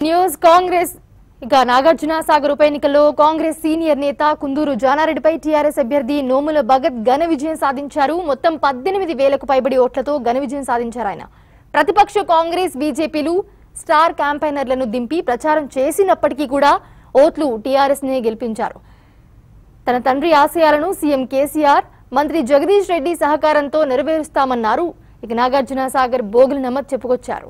news Congress ఇక నాగార్జున సాగర్ ఉప ఎన్నికల్లో కాంగ్రెస్ సీనియర్ నేత కుందూరు జానారెడ్డిపై టీఆర్ఎస్ అభ్యర్థి నోముల భగత్ ఘన విజయం సాధించారు మొత్తం పద్దెనిమిది వేలకు పైబడి ఓట్లతో ఘన విజయం సాధించారు ఆయన ప్రతిపక్ష కాంగ్రెస్ బీజేపీలు స్టార్ క్యాంపైనర్లను దింపి ప్రచారం చేసినప్పటికీ కూడా ఓట్లు టీఆర్ఎస్ నే గెలిపించారు తన తండ్రి ఆశయాలను సీఎం కేసీఆర్ మంత్రి జగదీష్ రెడ్డి సహకారంతో నెరవేరుస్తామన్నారు ఇక నాగార్జున సాగర్ బోగులు నమ్మత్ చెప్పుకొచ్చారు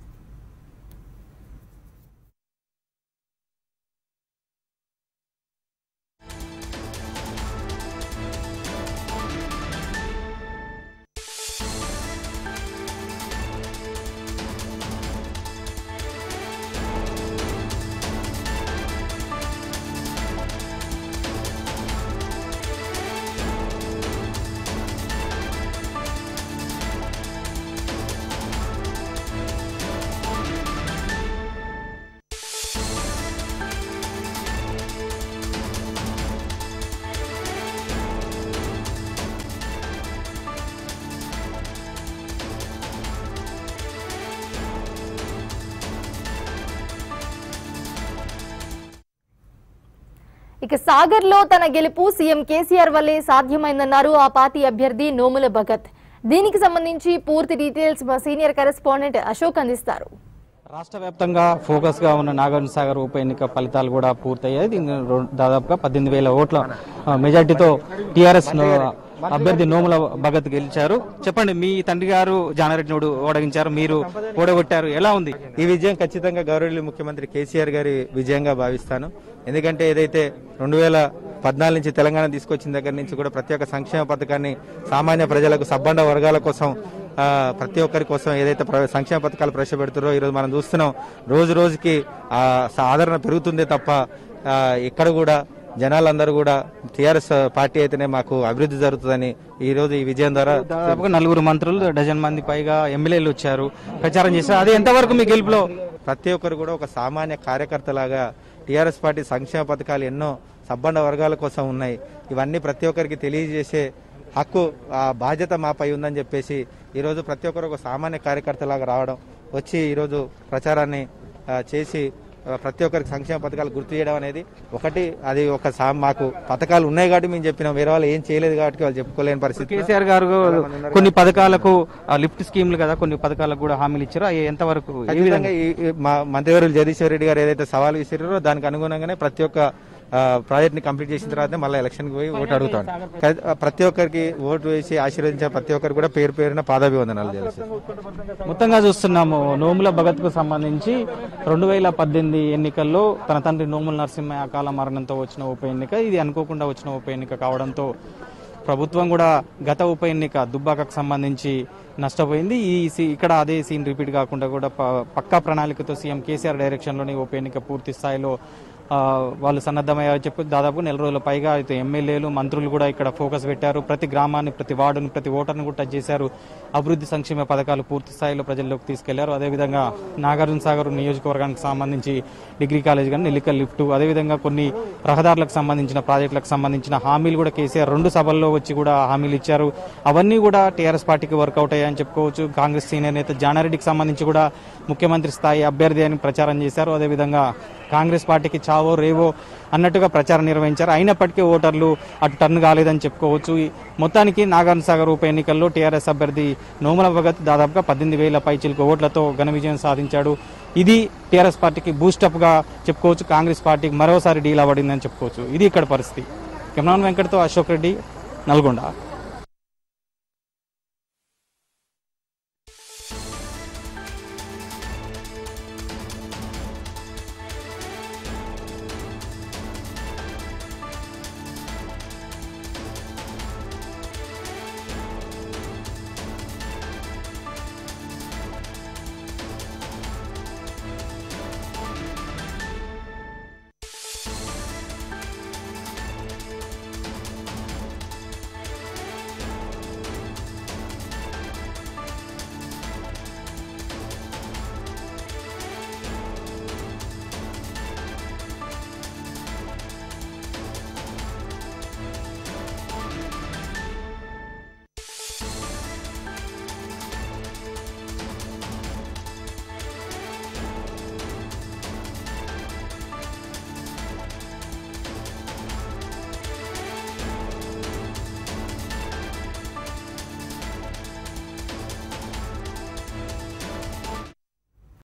ఇక సాగర్ లో తన గెలుపు సీఎం కేసీఆర్ వల్లే సాధ్యమైందన్నారు ఆ పార్టీ అభ్యర్థి నోముల భగత్ దీనికి సంబంధించి పూర్తి డీటెయిల్స్ మా సీనియర్ కరెస్పాండెంట్ అశోక్ అందిస్తారు రాష్ట్ర వ్యాప్తంగా ఫోకస్గా ఉన్న నాగార్జున సాగర్ ఉప ఎన్నిక ఫలితాలు కూడా పూర్తయ్యాయి దీని రో- దాదాపుగా పద్దెనిమిది వేల ఓట్ల ఆ, మెజార్టీతో టీఆర్ఎస్ అభ్యర్థి నోముల భగత్ గెలిచారు చెప్పండి మీ తండ్రి గారు జానారెడ్డిని ఓడగించారు మీరు ఓడగొట్టారు ఎలా ఉంది ఈ విజయం ఖచ్చితంగా గౌరవనీయ ముఖ్యమంత్రి కేసీఆర్ గారి విజయంగా భావిస్తాను ఎందుకంటే ఏదైతే రెండు వేల పద్నాలుగు నుంచి తెలంగాణ తీసుకొచ్చిన దగ్గర నుంచి కూడా ప్రతి ఒక్క సంక్షేమ పథకాన్ని సామాన్య ప్రజలకు సబ్బండ వర్గాల కోసం ఆ, ప్రతి ఒక్కరి కోసం ఏదైతే ప్ర- సంక్షేమ పథకాలు ప్రవేశపెడుతారో ఈరోజు మనం చూస్తున్నాం రోజు రోజుకి ఆ స- ఆదరణ పెరుగుతుందే తప్ప ఆ, ఎక్కడ కూడా జనాలందరూ కూడా టీఆర్ఎస్ పార్టీ అయితేనే మాకు అభివృద్ధి జరుగుతుందని ఈ రోజు ఈ విజయం ద్వారా దాదాపుగా నలుగురు మంత్రులు డజన్ మంది పైగా ఎమ్మెల్యేలు వచ్చారు ప్రచారం చేశారు అది ఎంతవరకు మీ గెలుపులో ప్రతి ఒక్కరు కూడా ఒక సామాన్య కార్యకర్తలాగా టీఆర్ఎస్ పార్టీ సంక్షేమ పథకాలు ఎన్నో సబ్బండ వర్గాల కోసం ఉన్నాయి ఇవన్నీ ప్రతి ఒక్కరికి తెలియజేసే హక్కు ఆ బాధ్యత మాపై ఉందని చెప్పేసి ఈరోజు ప్రతి ఒక్కరు ఒక సామాన్య కార్యకర్తలాగా రావడం వచ్చి ఈరోజు ప్రచారాన్ని ఆ, చేసి ఆ, ప్రతి ఒక్కరికి సంక్షేమ పథకాలు గుర్తు చేయడం అనేది ఒకటి అది ఒక సా మాకు పథకాలు ఉన్నాయి కాబట్టి మేము చెప్పినాం వేరే వాళ్ళు ఏం చేయలేదు కాబట్టి వాళ్ళు చెప్పుకోలేని పరిస్థితి కేసీఆర్ గారు కొన్ని పథకాలకు ఆ, లిఫ్ట్ స్కీమ్లు కదా కొన్ని పథకాలకు కూడా హామీలు ఇచ్చారు అవి ఎంతవరకు ఏ విధంగా ఖచ్చితంగా ఈ ఈ మా మంత్రివర్యులు జగదీశ్వర్ రెడ్డి గారు ఏదైతే సవాల్ విసిరారో దానికి అనుగుణంగానే ప్రతి ఒక్క ప్రాజెక్ట్ ని కంప్లీట్ చేసిన తర్వాత మళ్ళీ ఎలక్షన్ కి పోయి ఓటు అడుగుతాను క- ప్రతి ఒక్కరికి ఓటు వేసి ఆశీర్వదించే ప్రతి ఒక్కరు కూడా పేరు పేరున పాదాభివందనాలు తెలుసు మొత్తంగా చూస్తున్నాము నోముల భగత్ కు సంబంధించి రెండు వేల పద్దెనిమిది ఎన్నికల్లో తన తండ్రి నోముల నరసింహ అకాల మరణంతో వచ్చిన ఉప ఎన్నిక ఇది అనుకోకుండా వచ్చిన ఉప ఎన్నిక కావడంతో ప్రభుత్వం కూడా గత ఉప ఎన్నిక దుబ్బాకకు సంబంధించి నష్టపోయింది ఈ సీ- ఇక్కడ అదే సీన్ రిపీట్ కాకుండా కూడా ప- పక్కా ప్రణాళికతో సీఎం కేసీఆర్ డైరెక్షన్లోని ఉప ఎన్నిక పూర్తి స్థాయిలో ఆ, వాళ్ళు సన్నద్ధమయ్యారు చెప్పి దాదాపు నెల రోజుల పైగా అయితే ఎమ్మెల్యేలు మంత్రులు కూడా ఇక్కడ ఫోకస్ పెట్టారు ప్రతి గ్రామాన్ని ప్రతి వార్డుని ప్రతి ఓటర్ని కూడా టచ్ చేశారు అభివృద్ధి సంక్షేమ పథకాలు పూర్తి స్థాయిలో ప్రజల్లోకి తీసుకెళ్లారు అదేవిధంగా నాగార్జున సాగర్ నియోజకవర్గానికి సంబంధించి డిగ్రీ కాలేజ్ కానీ నెల్లికల్ లిఫ్ట్ అదేవిధంగా కొన్ని రహదారులకు సంబంధించిన ప్రాజెక్టులకు సంబంధించిన హామీలు కూడా కేసీఆర్ రెండు సభల్లో వచ్చి కూడా హామీలు ఇచ్చారు అవన్నీ కూడా టీఆర్ఎస్ పార్టీకి వర్కౌట్ అయ్యాయని చెప్పుకోవచ్చు కాంగ్రెస్ సీనియర్ నేత జానారెడ్డికి సంబంధించి కూడా ముఖ్యమంత్రి స్థాయి అభ్యర్థి అని ప్రచారం చేశారు అదేవిధంగా కాంగ్రెస్ పార్టీకి చావో రేవో అన్నట్టుగా ప్రచారం నిర్వహించారు అయినప్పటికీ ఓటర్లు అటు టర్న్ కాలేదని చెప్పుకోవచ్చు ఈ మొత్తానికి నాగార్జున సాగర్ ఉప ఎన్నికల్లో టీఆర్ఎస్ అభ్యర్థి నోముల భగత్ దాదాపుగా పద్దెనిమిది వేల పైచిలకు ఓట్లతో ఘన విజయం సాధించాడు ఇది టీఆర్ఎస్ పార్టీకి బూస్టప్ గా చెప్పుకోవచ్చు కాంగ్రెస్ పార్టీకి మరోసారి డీల్ అవ్వడిందని చెప్పుకోవచ్చు ఇది ఇక్కడ పరిస్థితి కెమెరాన్ వెంకట్తో అశోక్ రెడ్డి నల్గొండ